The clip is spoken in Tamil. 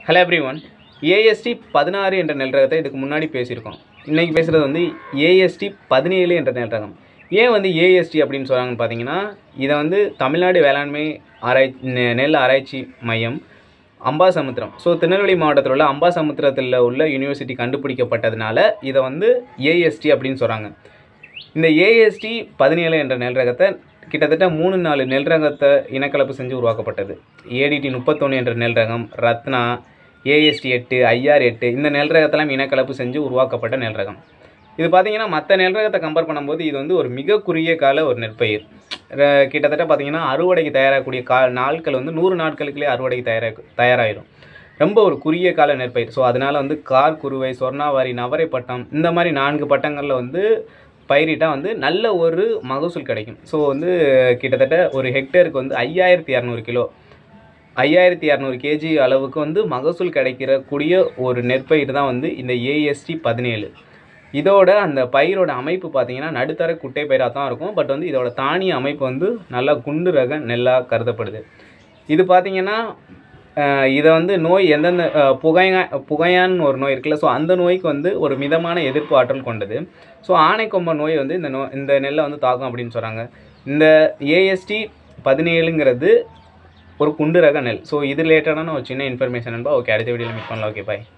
ஹலோ எவ்ரி ஒன் ஏஎஸ்டி பதினாறு என்ற நெல் ரகத்தை இதுக்கு முன்னாடி பேசியிருக்கோம் இன்றைக்கி பேசுகிறது வந்து ஏஎஸ்டி பதினேழு என்ற நெல் ரகம் ஏன் வந்து ஏஎஸ்டி அப்படின்னு சொல்கிறாங்கன்னு பார்த்தீங்கன்னா இதை வந்து தமிழ்நாடு வேளாண்மை ஆராய் நெ- நெல் ஆராய்ச்சி மையம் அம்பாசமுத்திரம் ஸோ திருநெல்வேலி மாவட்டத்தில் உள்ள அம்பாசமுத்திரத்தில் உள்ள யூனிவர்சிட்டி கண்டுபிடிக்கப்பட்டதுனால இதை வந்து ஏஎஸ்டி அப்படின்னு சொல்கிறாங்க இந்த ஏஎஸ்டி பதினேழு என்ற நெல் ரகத்தை கிட்டத்தட்ட மூணு நாலு நெல் ரகத்தை இனக்கலப்பு செஞ்சு உருவாக்கப்பட்டது ஏடிடி முப்பத்தொன்று என்ற நெல் ரகம் ரத்னா ஏஎஸ்டி எட்டு ஐஆர் எட்டு இந்த நெல் ரகத்தெல்லாம் இனக்கலப்பு செஞ்சு உருவாக்கப்பட்ட நெல் ரகம் இது பார்த்தீங்கன்னா மற்ற நெல் ரகத்தை கம்பேர் பண்ணும்போது இது வந்து ஒரு மிக குறுகிய கால ஒரு நெற்பயிர் ர- கிட்டத்தட்ட பார்த்தீங்கன்னா அறுவடைக்கு தயாராகக்கூடிய கா நாட்கள் வந்து நூறு நாட்களுக்குள்ளே அறுவடைக்கு தயாராக தயாராகிடும் ரொம்ப ஒரு குறுகிய கால நெற்பயிர் ஸோ அதனால் வந்து கார் குருவை சொர்ணாவாரி நவரை பட்டம் இந்த மாதிரி நான்கு பட்டங்களில் வந்து பயிரிட்டால் வந்து நல்ல ஒரு மகசூல் கிடைக்கும் ஸோ வந்து கிட்டத்தட்ட ஒரு ஹெக்டேருக்கு வந்து ஐயாயிரத்தி இரநூறு கிலோ ஐயாயிரத்தி இரநூறு கேஜி அளவுக்கு வந்து மகசூல் கிடைக்கிற கூடிய ஒரு நெற்பயிர் தான் வந்து இந்த ஏஎஸ்டி பதினேழு இதோட அந்த பயிரோட அமைப்பு பார்த்தீங்கன்னா நடுத்தர குட்டை பயிராக தான் இருக்கும் பட் வந்து இதோட தானிய அமைப்பு வந்து நல்லா குண்டு ரக நெல்லாக கருதப்படுது இது பார்த்தீங்கன்னா அஹ், இதை வந்து நோய் எந்தெந்த அஹ், புகையா புகையான்னு ஒரு நோய் இருக்குல்ல ஸோ அந்த நோய்க்கு வந்து ஒரு மிதமான எதிர்ப்பு ஆற்றல் கொண்டது ஸோ ஆனைக்கொம்பன் நோய் வந்து இந்த நோ இந்த நெல்லை வந்து தாக்கும் அப்படின்னு சொல்கிறாங்க இந்த ஏஎஸ்டி பதினேழுங்கிறது ஒரு குண்டு ரக நெல் ஸோ இது ரிலேட்டடான ஒரு சின்ன இன்ஃபர்மேஷன் நண்பா ஓகே அடுத்த வீடியோவில் மீட் பண்ணலாம் ஓகே பாய்